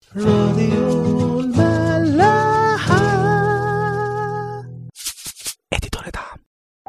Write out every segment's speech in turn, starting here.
راديو الملاحة اديتور دعم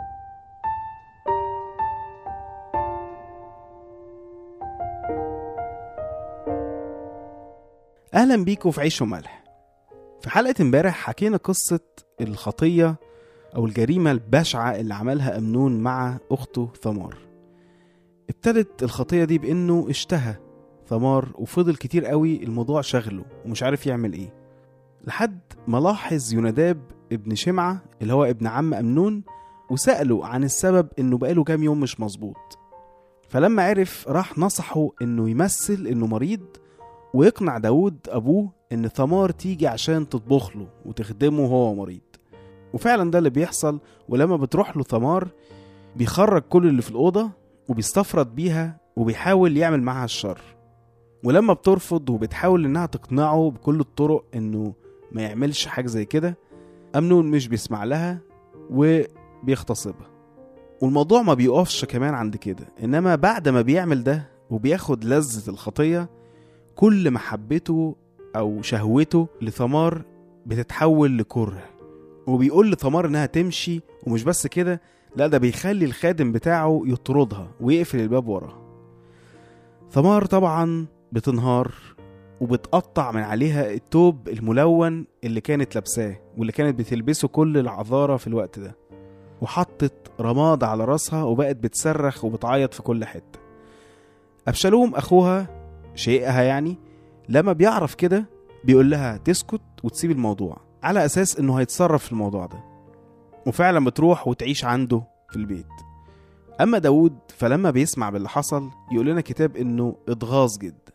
اهلا بيكم في عيش وملح في حلقة امبارح حكينا قصة الخطية او الجريمة البشعة اللي عملها امنون مع اخته ثمار ابتدت الخطية دي بانه اشتهى ثمار وفضل كتير قوي الموضوع شغله ومش عارف يعمل ايه لحد ما لاحظ يوناداب ابن شمعة اللي هو ابن عم أمنون وسأله عن السبب إنه بقاله كام يوم مش مظبوط فلما عرف راح نصحه إنه يمثل إنه مريض ويقنع داود أبوه إن ثمار تيجي عشان تطبخ له وتخدمه وهو مريض وفعلا ده اللي بيحصل ولما بتروح له ثمار بيخرج كل اللي في الأوضة وبيستفرد بيها وبيحاول يعمل معاها الشر ولما بترفض وبتحاول انها تقنعه بكل الطرق انه ما يعملش حاجة زي كده أمنون مش بيسمع لها وبيغتصبها والموضوع ما بيقفش كمان عند كده إنما بعد ما بيعمل ده وبياخد لذة الخطية كل محبته أو شهوته لثمار بتتحول لكره وبيقول لثمار إنها تمشي ومش بس كده لا ده بيخلي الخادم بتاعه يطردها ويقفل الباب وراها ثمار طبعا بتنهار وبتقطع من عليها التوب الملون اللي كانت لابساه واللي كانت بتلبسه كل العذارة في الوقت ده وحطت رماد على راسها وبقت بتصرخ وبتعيط في كل حتة أبشالوم أخوها شيئها يعني لما بيعرف كده بيقول لها تسكت وتسيب الموضوع على أساس إنه هيتصرف في الموضوع ده وفعلا بتروح وتعيش عنده في البيت أما داود فلما بيسمع باللي حصل يقول لنا كتاب إنه اتغاظ جدا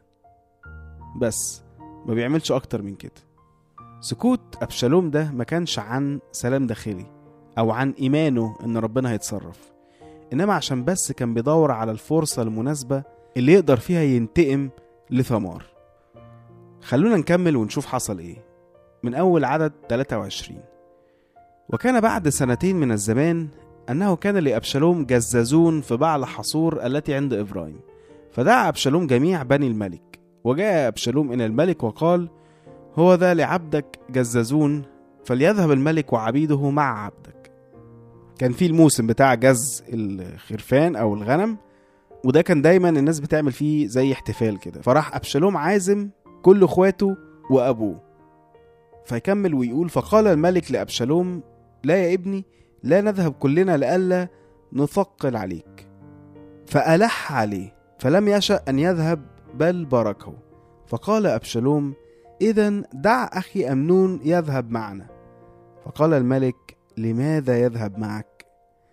بس ما بيعملش أكتر من كده سكوت أبشالوم ده ما كانش عن سلام داخلي أو عن إيمانه إن ربنا هيتصرف إنما عشان بس كان بيدور على الفرصة المناسبة اللي يقدر فيها ينتقم لثمار خلونا نكمل ونشوف حصل إيه من أول عدد 23 وكان بعد سنتين من الزمان أنه كان لأبشالوم جزازون في بعل حصور التي عند إبراهيم فدعا أبشالوم جميع بني الملك وجاء أبشالوم إلى الملك وقال هو ذا لعبدك جزازون فليذهب الملك وعبيده مع عبدك كان في الموسم بتاع جز الخرفان أو الغنم وده كان دايما الناس بتعمل فيه زي احتفال كده فراح أبشالوم عازم كل اخواته وأبوه فيكمل ويقول فقال الملك لأبشالوم لا يا ابني لا نذهب كلنا لئلا نثقل عليك فألح عليه فلم يشأ أن يذهب بل باركه فقال أبشالوم إذا دع أخي أمنون يذهب معنا فقال الملك لماذا يذهب معك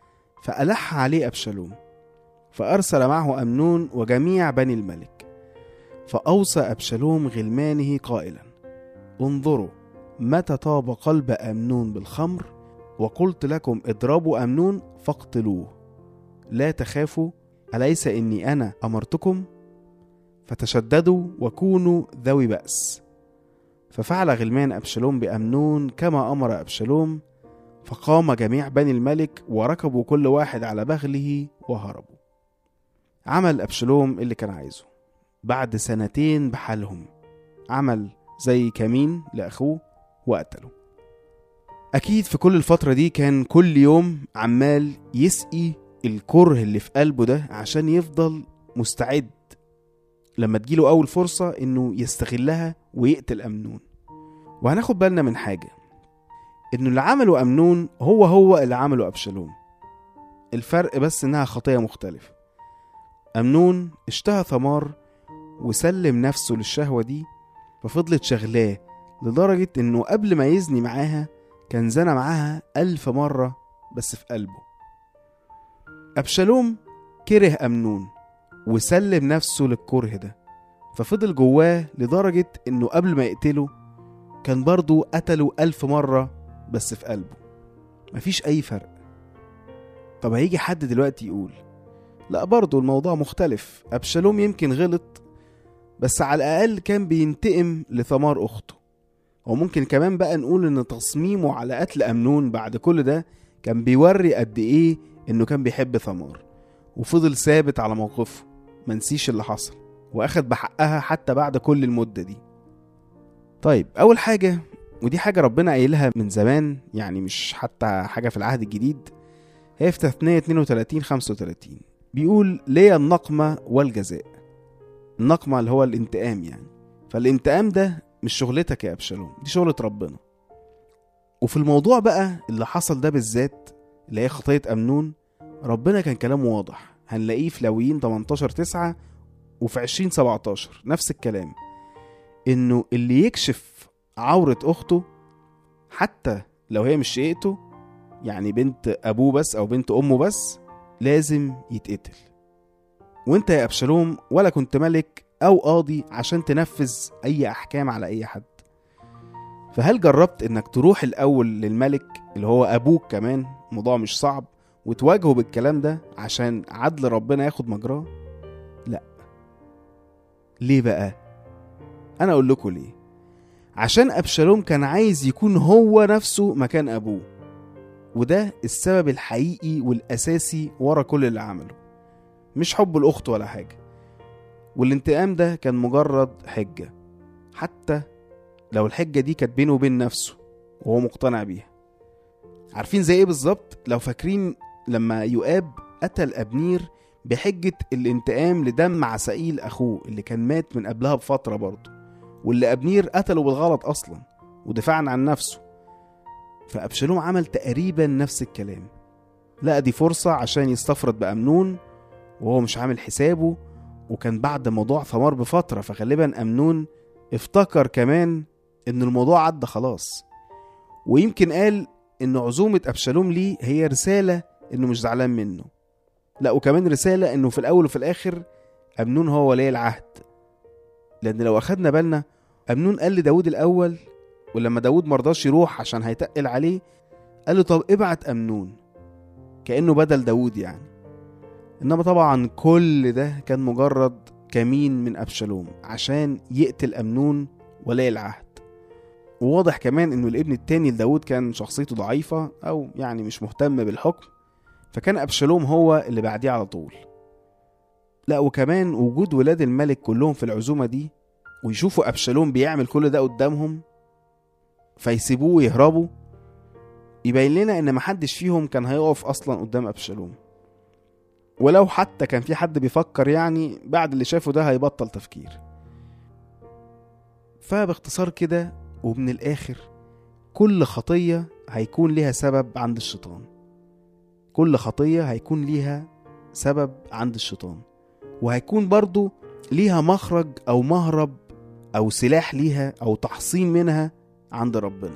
فألح عليه أبشالوم فأرسل معه أمنون وجميع بني الملك فأوصى أبشالوم غلمانه قائلا انظروا متى طاب قلب أمنون بالخمر وقلت لكم اضربوا أمنون فاقتلوه لا تخافوا أليس إني أنا أمرتكم فتشددوا وكونوا ذوي بأس ففعل غلمان أبشالوم بأمنون كما أمر أبشالوم فقام جميع بني الملك وركبوا كل واحد على بغله وهربوا عمل أبشالوم اللي كان عايزه بعد سنتين بحالهم عمل زي كمين لأخوه وقتله أكيد في كل الفترة دي كان كل يوم عمال يسقي الكره اللي في قلبه ده عشان يفضل مستعد لما تجيله أول فرصة إنه يستغلها ويقتل أمنون وهناخد بالنا من حاجة إنه اللي عمله أمنون هو هو اللي عمله أبشالوم الفرق بس إنها خطية مختلفة أمنون اشتهى ثمار وسلم نفسه للشهوة دي ففضلت شغلاه لدرجة إنه قبل ما يزني معاها كان زنى معاها ألف مرة بس في قلبه أبشالوم كره أمنون وسلم نفسه للكره ده ففضل جواه لدرجة إنه قبل ما يقتله كان برضه قتله ألف مرة بس في قلبه مفيش أي فرق طب هيجي حد دلوقتي يقول لا برضه الموضوع مختلف أبشالوم يمكن غلط بس على الأقل كان بينتقم لثمار أخته وممكن كمان بقى نقول إن تصميمه على قتل أمنون بعد كل ده كان بيوري قد إيه إنه كان بيحب ثمار وفضل ثابت على موقفه منسيش اللي حصل وأخد بحقها حتى بعد كل المدة دي طيب اول حاجه ودي حاجه ربنا قايلها من زمان يعني مش حتى حاجه في العهد الجديد هي في تثنية 32 35 بيقول ليا النقمة والجزاء النقمة اللي هو الانتقام يعني فالانتقام ده مش شغلتك يا أبشالوم دي شغلة ربنا وفي الموضوع بقى اللي حصل ده بالذات اللي هي خطية أمنون ربنا كان كلامه واضح هنلاقيه في لاويين 18 9 وفي 20 17 نفس الكلام إنه اللي يكشف عورة أخته حتى لو هي مش شقيقته يعني بنت أبوه بس أو بنت أمه بس لازم يتقتل وانت يا أبشالوم ولا كنت ملك أو قاضي عشان تنفذ أي أحكام على أي حد فهل جربت إنك تروح الأول للملك اللي هو أبوك كمان موضوع مش صعب وتواجهه بالكلام ده عشان عدل ربنا ياخد مجراه لا ليه بقى أنا أقول لكم ليه عشان أبشالوم كان عايز يكون هو نفسه مكان أبوه وده السبب الحقيقي والأساسي ورا كل اللي عمله مش حب الأخت ولا حاجة والانتقام ده كان مجرد حجة حتى لو الحجة دي كانت بينه وبين نفسه وهو مقتنع بيها عارفين زي ايه بالظبط لو فاكرين لما يؤاب قتل أبنير بحجة الانتقام لدم عسائيل أخوه اللي كان مات من قبلها بفترة برضه واللي أبنير قتله بالغلط أصلا ودفاعا عن نفسه فأبشالوم عمل تقريبا نفس الكلام لقى دي فرصة عشان يستفرد بأمنون وهو مش عامل حسابه وكان بعد موضوع ثمار بفترة فغالبا أمنون افتكر كمان إن الموضوع عدى خلاص ويمكن قال إن عزومة أبشالوم ليه هي رسالة إنه مش زعلان منه لا وكمان رسالة إنه في الأول وفي الآخر أمنون هو ولي العهد لأن لو أخدنا بالنا أمنون قال لداود الأول ولما داود مرضاش يروح عشان هيتقل عليه قال له طب ابعت أمنون كأنه بدل داود يعني إنما طبعا كل ده كان مجرد كمين من أبشالوم عشان يقتل أمنون ولي العهد وواضح كمان إنه الابن التاني لداود كان شخصيته ضعيفة أو يعني مش مهتم بالحكم فكان أبشالوم هو اللي بعديه على طول لا وكمان وجود ولاد الملك كلهم في العزومة دي ويشوفوا أبشالوم بيعمل كل ده قدامهم فيسيبوه ويهربوا يبين لنا ان محدش فيهم كان هيقف اصلا قدام ابشالوم ولو حتى كان في حد بيفكر يعني بعد اللي شافه ده هيبطل تفكير فباختصار كده ومن الاخر كل خطية هيكون ليها سبب عند الشيطان كل خطية هيكون ليها سبب عند الشيطان وهيكون برضو ليها مخرج او مهرب او سلاح ليها او تحصين منها عند ربنا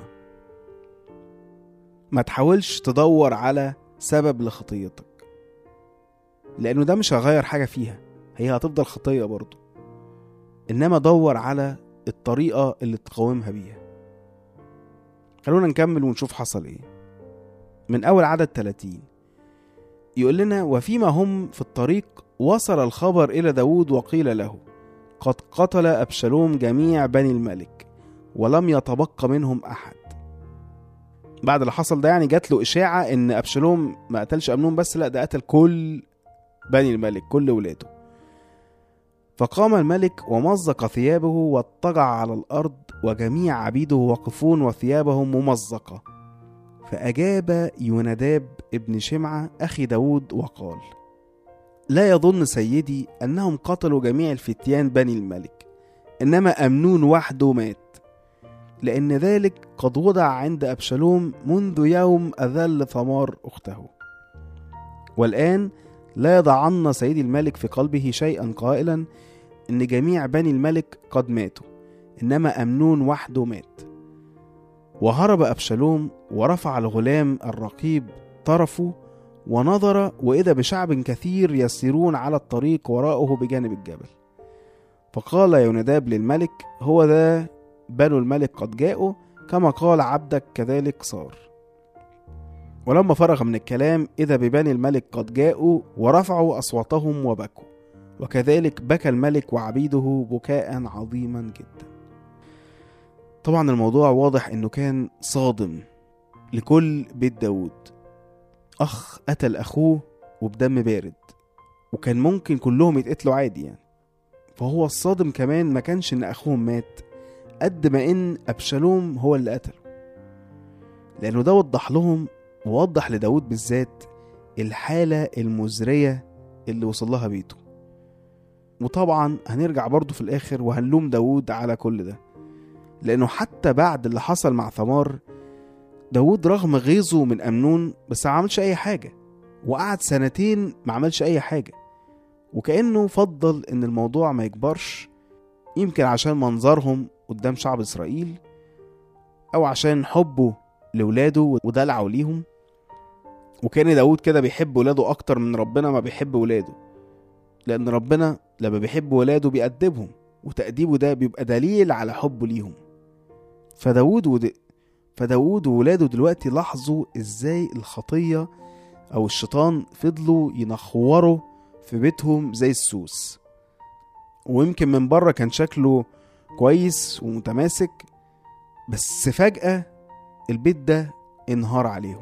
ما تحاولش تدور على سبب لخطيتك لانه ده مش هيغير حاجة فيها هي هتفضل خطية برضو انما دور على الطريقة اللي تقاومها بيها خلونا نكمل ونشوف حصل ايه من اول عدد 30 يقول لنا وفيما هم في الطريق وصل الخبر الى داود وقيل له قد قتل ابشالوم جميع بني الملك ولم يتبقى منهم احد بعد اللي حصل ده يعني جات له اشاعه ان ابشالوم ما قتلش امنون بس لا ده قتل كل بني الملك كل ولاده فقام الملك ومزق ثيابه واضطجع على الارض وجميع عبيده واقفون وثيابهم ممزقه فاجاب يوناداب ابن شمعه اخي داود وقال لا يظن سيدي انهم قتلوا جميع الفتيان بني الملك انما امنون وحده مات لأن ذلك قد وضع عند أبشالوم منذ يوم أذل ثمار أخته والآن لا يضعن سيدي الملك في قلبه شيئا قائلا إن جميع بني الملك قد ماتوا إنما أمنون وحده مات وهرب أبشالوم ورفع الغلام الرقيب طرفه ونظر وإذا بشعب كثير يسيرون على الطريق وراءه بجانب الجبل فقال يوناداب للملك هو ذا بنو الملك قد جاءوا كما قال عبدك كذلك صار ولما فرغ من الكلام إذا ببني الملك قد جاءوا ورفعوا أصواتهم وبكوا وكذلك بكى الملك وعبيده بكاء عظيما جدا طبعا الموضوع واضح انه كان صادم لكل بيت داود اخ قتل اخوه وبدم بارد وكان ممكن كلهم يتقتلوا عادي يعني فهو الصادم كمان ما كانش ان اخوهم مات قد ما إن أبشالوم هو اللي قتله لأنه ده وضح لهم ووضح لداود بالذات الحالة المزرية اللي وصل لها بيته وطبعا هنرجع برضه في الآخر وهنلوم داود على كل ده لأنه حتى بعد اللي حصل مع ثمار داود رغم غيظه من أمنون بس ما عملش أي حاجة وقعد سنتين ما عملش أي حاجة وكأنه فضل إن الموضوع ما يكبرش يمكن عشان منظرهم قدام شعب إسرائيل أو عشان حبه لولاده ودلعه ليهم وكان داود كده بيحب ولاده أكتر من ربنا ما بيحب ولاده لأن ربنا لما بيحب ولاده بيأدبهم وتأديبه ده بيبقى دليل على حبه ليهم فداود ود... فداود وولاده دلوقتي لاحظوا ازاي الخطية أو الشيطان فضلوا ينخوروا في بيتهم زي السوس ويمكن من بره كان شكله كويس ومتماسك بس فجأة البيت ده انهار عليهم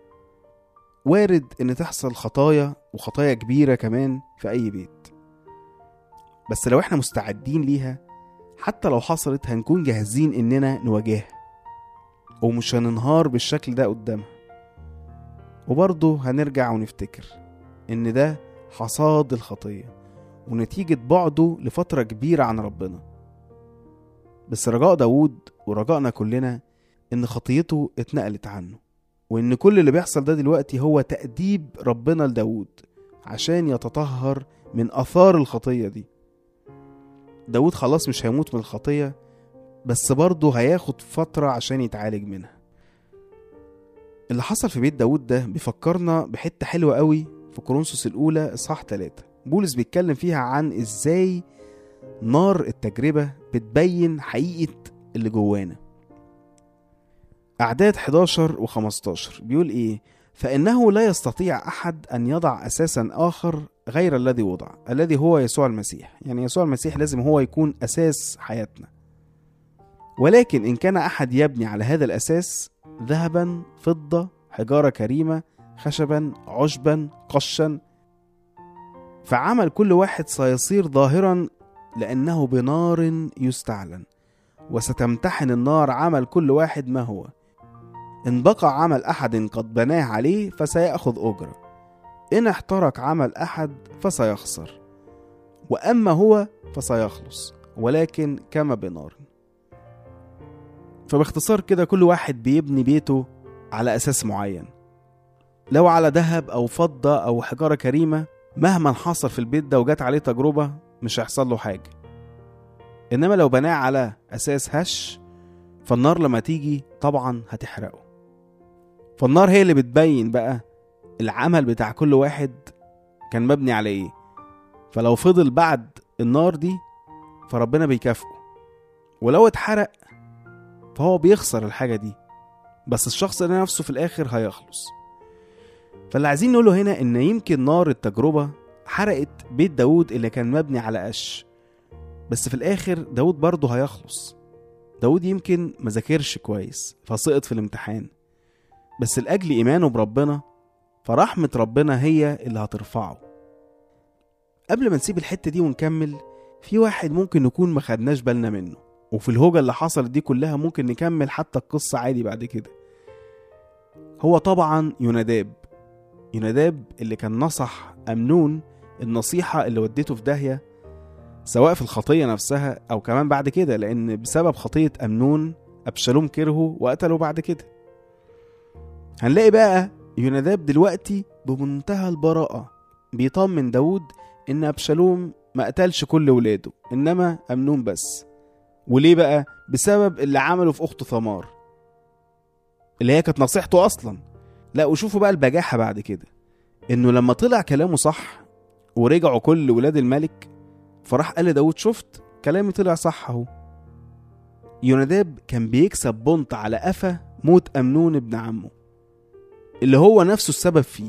وارد ان تحصل خطايا وخطايا كبيرة كمان في اي بيت بس لو احنا مستعدين ليها حتى لو حصلت هنكون جاهزين اننا نواجهها ومش هننهار بالشكل ده قدامها وبرضه هنرجع ونفتكر ان ده حصاد الخطية ونتيجة بعده لفترة كبيرة عن ربنا بس رجاء داود ورجائنا كلنا ان خطيته اتنقلت عنه وان كل اللي بيحصل ده دلوقتي هو تأديب ربنا لداود عشان يتطهر من اثار الخطية دي داود خلاص مش هيموت من الخطية بس برضه هياخد فترة عشان يتعالج منها اللي حصل في بيت داود ده بيفكرنا بحتة حلوة قوي في كورنثوس الأولى إصحاح 3 بولس بيتكلم فيها عن إزاي نار التجربة بتبين حقيقة اللي جوانا أعداد 11 و 15 بيقول إيه فإنه لا يستطيع أحد أن يضع أساسا آخر غير الذي وضع الذي هو يسوع المسيح يعني يسوع المسيح لازم هو يكون أساس حياتنا ولكن إن كان أحد يبني على هذا الأساس ذهبا فضة حجارة كريمة خشبا عشبا قشا فعمل كل واحد سيصير ظاهرا لأنه بنار يستعلن وستمتحن النار عمل كل واحد ما هو إن بقى عمل أحد قد بناه عليه فسيأخذ أجرة إن احترق عمل أحد فسيخسر وأما هو فسيخلص ولكن كما بنار فباختصار كده كل واحد بيبني بيته على أساس معين لو على ذهب أو فضة أو حجارة كريمة مهما حصل في البيت ده وجات عليه تجربة مش هيحصل له حاجة إنما لو بناه على أساس هش فالنار لما تيجي طبعا هتحرقه فالنار هي اللي بتبين بقى العمل بتاع كل واحد كان مبني على ايه فلو فضل بعد النار دي فربنا بيكافئه ولو اتحرق فهو بيخسر الحاجة دي بس الشخص ده نفسه في الآخر هيخلص فاللي عايزين نقوله هنا إن يمكن نار التجربة حرقت بيت داود اللي كان مبني على قش بس في الآخر داود برضه هيخلص داود يمكن ما ذاكرش كويس فسقط في الامتحان بس لأجل إيمانه بربنا فرحمة ربنا هي اللي هترفعه قبل ما نسيب الحتة دي ونكمل في واحد ممكن نكون ما خدناش بالنا منه وفي الهوجة اللي حصلت دي كلها ممكن نكمل حتى القصة عادي بعد كده هو طبعا يوناداب يوناداب اللي كان نصح أمنون النصيحة اللي وديته في داهية سواء في الخطية نفسها أو كمان بعد كده لأن بسبب خطية أمنون أبشالوم كرهه وقتله بعد كده هنلاقي بقى يوناداب دلوقتي بمنتهى البراءة بيطمن داود إن أبشالوم ما قتلش كل ولاده إنما أمنون بس وليه بقى؟ بسبب اللي عمله في أخته ثمار اللي هي كانت نصيحته أصلا لا وشوفوا بقى البجاحة بعد كده إنه لما طلع كلامه صح ورجعوا كل ولاد الملك فراح قال لداود شفت كلامي طلع صح اهو يوناداب كان بيكسب بنط على قفا موت أمنون ابن عمه اللي هو نفسه السبب فيه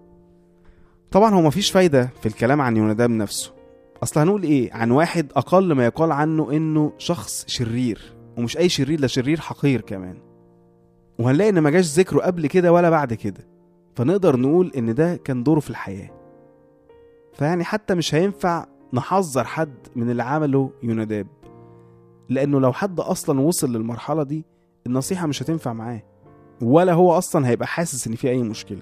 طبعا هو مفيش فايدة في الكلام عن يوناداب نفسه أصل هنقول إيه عن واحد أقل ما يقال عنه إنه شخص شرير ومش أي شرير ده شرير حقير كمان وهنلاقي إن ما جاش ذكره قبل كده ولا بعد كده فنقدر نقول إن ده كان دوره في الحياة فيعني حتى مش هينفع نحذر حد من اللي عمله يوناداب لأنه لو حد أصلا وصل للمرحلة دي النصيحة مش هتنفع معاه ولا هو أصلا هيبقى حاسس إن في أي مشكلة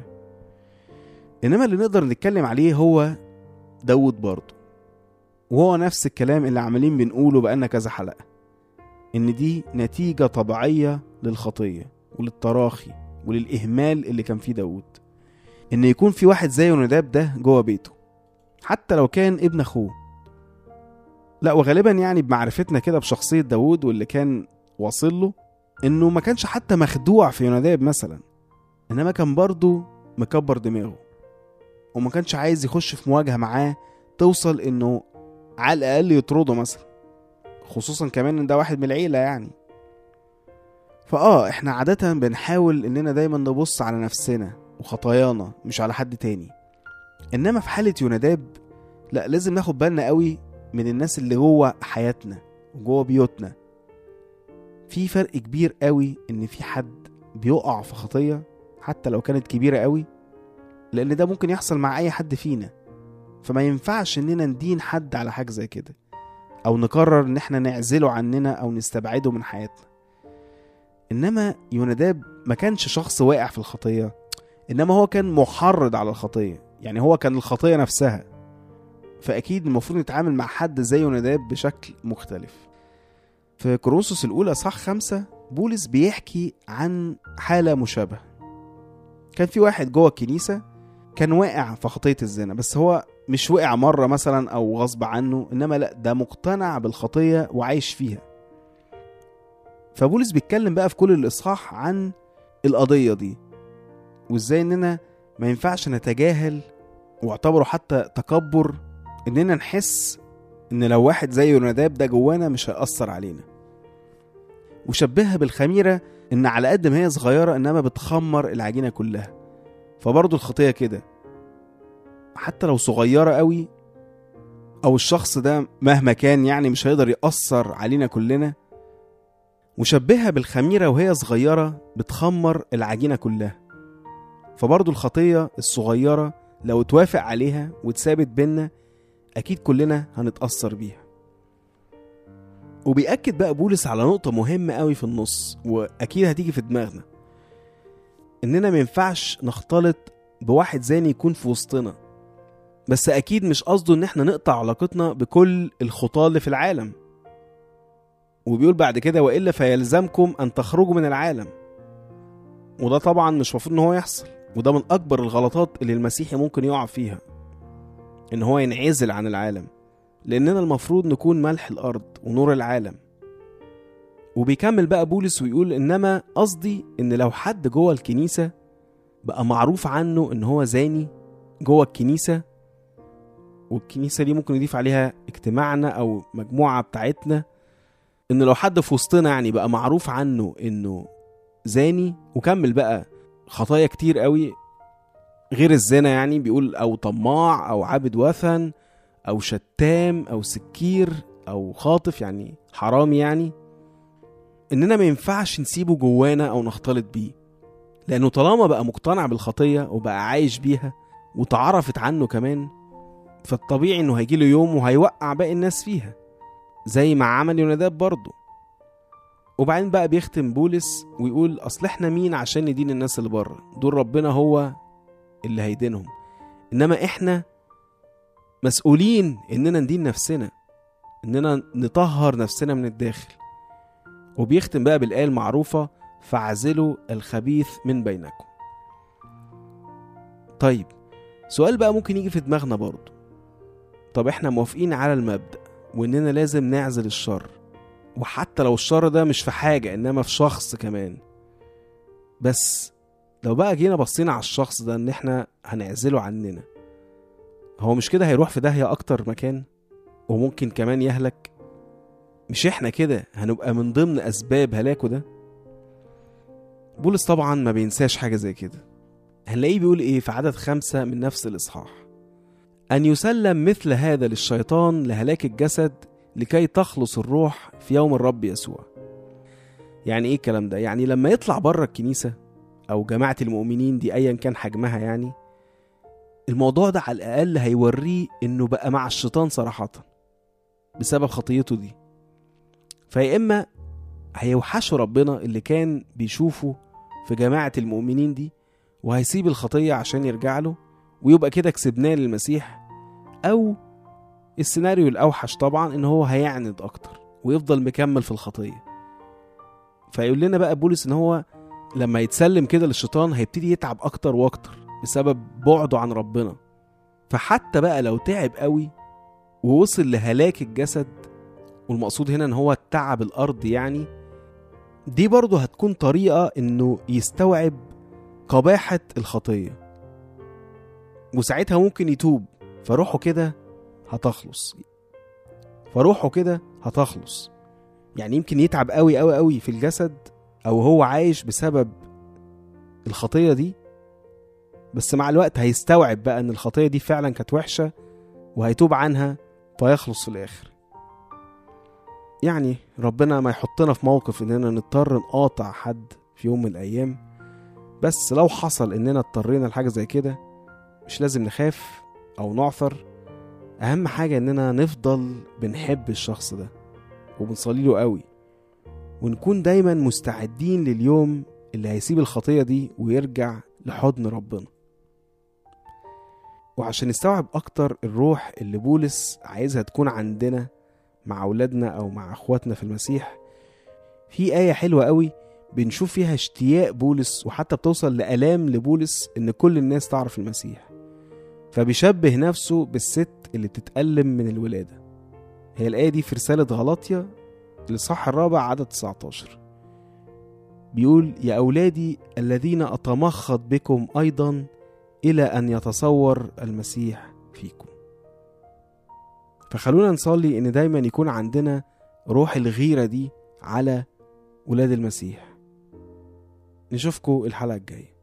إنما اللي نقدر نتكلم عليه هو داود برضه وهو نفس الكلام اللي عمالين بنقوله بقالنا كذا حلقة إن دي نتيجة طبيعية للخطية وللتراخي وللإهمال اللي كان فيه داود إن يكون في واحد زي نداب ده جوه بيته حتى لو كان ابن أخوه لا وغالبا يعني بمعرفتنا كده بشخصية داود واللي كان واصل له إنه ما كانش حتى مخدوع في يوناداب مثلا إنما كان برضه مكبر دماغه وما كانش عايز يخش في مواجهة معاه توصل إنه على الأقل يطرده مثلا خصوصا كمان إن ده واحد من العيلة يعني فآه إحنا عادة بنحاول إننا دايما نبص على نفسنا وخطايانا مش على حد تاني إنما في حالة يوناداب لا لازم ناخد بالنا قوي من الناس اللي جوه حياتنا وجوه بيوتنا في فرق كبير قوي ان في حد بيقع في خطية حتى لو كانت كبيرة قوي لان ده ممكن يحصل مع اي حد فينا فما ينفعش اننا ندين حد على حاجة زي كده او نقرر ان احنا نعزله عننا او نستبعده من حياتنا انما يوناداب ما كانش شخص واقع في الخطية انما هو كان محرض على الخطية يعني هو كان الخطية نفسها فأكيد المفروض نتعامل مع حد زي يوناداب بشكل مختلف في كورنثوس الأولى صح خمسة بولس بيحكي عن حالة مشابهة كان في واحد جوه الكنيسة كان واقع في خطية الزنا بس هو مش وقع مرة مثلا أو غصب عنه إنما لأ ده مقتنع بالخطية وعايش فيها فبولس بيتكلم بقى في كل الإصحاح عن القضية دي وإزاي إننا ما ينفعش نتجاهل واعتبره حتى تكبر اننا نحس ان لو واحد زي يوناداب ده جوانا مش هيأثر علينا وشبهها بالخميرة ان على قد ما هي صغيرة انما بتخمر العجينة كلها فبرضه الخطية كده حتى لو صغيرة قوي او الشخص ده مهما كان يعني مش هيقدر يأثر علينا كلنا وشبهها بالخميرة وهي صغيرة بتخمر العجينة كلها فبرضه الخطية الصغيرة لو اتوافق عليها واتثابت بينا أكيد كلنا هنتأثر بيها وبيأكد بقى بولس على نقطة مهمة قوي في النص وأكيد هتيجي في دماغنا إننا ما ينفعش نختلط بواحد زاني يكون في وسطنا بس أكيد مش قصده إن احنا نقطع علاقتنا بكل الخطاة اللي في العالم وبيقول بعد كده وإلا فيلزمكم أن تخرجوا من العالم وده طبعا مش مفروض إن هو يحصل وده من أكبر الغلطات اللي المسيحي ممكن يقع فيها إن هو ينعزل عن العالم لأننا المفروض نكون ملح الأرض ونور العالم وبيكمل بقى بولس ويقول إنما قصدي إن لو حد جوه الكنيسة بقى معروف عنه إن هو زاني جوه الكنيسة والكنيسة دي ممكن نضيف عليها اجتماعنا أو مجموعة بتاعتنا إن لو حد في وسطنا يعني بقى معروف عنه إنه زاني وكمل بقى خطايا كتير قوي غير الزنا يعني بيقول او طماع او عابد وثن او شتام او سكير او خاطف يعني حرامي يعني اننا ما ينفعش نسيبه جوانا او نختلط بيه لانه طالما بقى مقتنع بالخطيه وبقى عايش بيها وتعرفت عنه كمان فالطبيعي انه هيجيله يوم وهيوقع باقي الناس فيها زي ما عمل يوناداب برضه وبعدين بقى بيختم بولس ويقول اصل احنا مين عشان ندين الناس اللي بره دول ربنا هو اللي هيدينهم انما احنا مسؤولين اننا ندين نفسنا اننا نطهر نفسنا من الداخل وبيختم بقى بالايه المعروفه فاعزلوا الخبيث من بينكم طيب سؤال بقى ممكن يجي في دماغنا برضه طب احنا موافقين على المبدأ واننا لازم نعزل الشر وحتى لو الشر ده مش في حاجة انما في شخص كمان بس لو بقى جينا بصينا على الشخص ده ان احنا هنعزله عننا هو مش كده هيروح في داهية اكتر مكان وممكن كمان يهلك مش احنا كده هنبقى من ضمن اسباب هلاكه ده بولس طبعا ما بينساش حاجة زي كده هنلاقيه بيقول ايه في عدد خمسة من نفس الاصحاح أن يسلم مثل هذا للشيطان لهلاك الجسد لكي تخلص الروح في يوم الرب يسوع يعني ايه الكلام ده يعني لما يطلع بره الكنيسة او جماعة المؤمنين دي ايا كان حجمها يعني الموضوع ده على الاقل هيوريه انه بقى مع الشيطان صراحة بسبب خطيته دي فيا إما هيوحشوا ربنا اللي كان بيشوفه في جماعة المؤمنين دي وهيسيب الخطية عشان يرجع له ويبقى كده كسبناه للمسيح أو السيناريو الأوحش طبعا إن هو هيعند أكتر ويفضل مكمل في الخطية فيقول لنا بقى بولس إن هو لما يتسلم كده للشيطان هيبتدي يتعب أكتر وأكتر بسبب بعده عن ربنا فحتى بقى لو تعب قوي ووصل لهلاك الجسد والمقصود هنا ان هو التعب الارض يعني دي برضه هتكون طريقة انه يستوعب قباحة الخطية وساعتها ممكن يتوب فروحه كده هتخلص فروحه كده هتخلص يعني يمكن يتعب قوي قوي قوي في الجسد او هو عايش بسبب الخطية دي بس مع الوقت هيستوعب بقى ان الخطية دي فعلا كانت وحشة وهيتوب عنها فيخلص في الاخر يعني ربنا ما يحطنا في موقف اننا نضطر نقاطع حد في يوم من الايام بس لو حصل اننا اضطرينا لحاجه زي كده مش لازم نخاف او نعثر اهم حاجه اننا نفضل بنحب الشخص ده وبنصلي له قوي ونكون دايما مستعدين لليوم اللي هيسيب الخطيه دي ويرجع لحضن ربنا وعشان نستوعب اكتر الروح اللي بولس عايزها تكون عندنا مع أولادنا أو مع أخواتنا في المسيح في آية حلوة قوي بنشوف فيها اشتياق بولس وحتى بتوصل لآلام لبولس إن كل الناس تعرف المسيح فبيشبه نفسه بالست اللي بتتألم من الولادة هي الآية دي في رسالة غلاطيا الإصحاح الرابع عدد 19 بيقول يا أولادي الذين أتمخض بكم أيضا إلى أن يتصور المسيح فيكم فخلونا نصلي ان دايما يكون عندنا روح الغيرة دي على ولاد المسيح نشوفكم الحلقة الجاية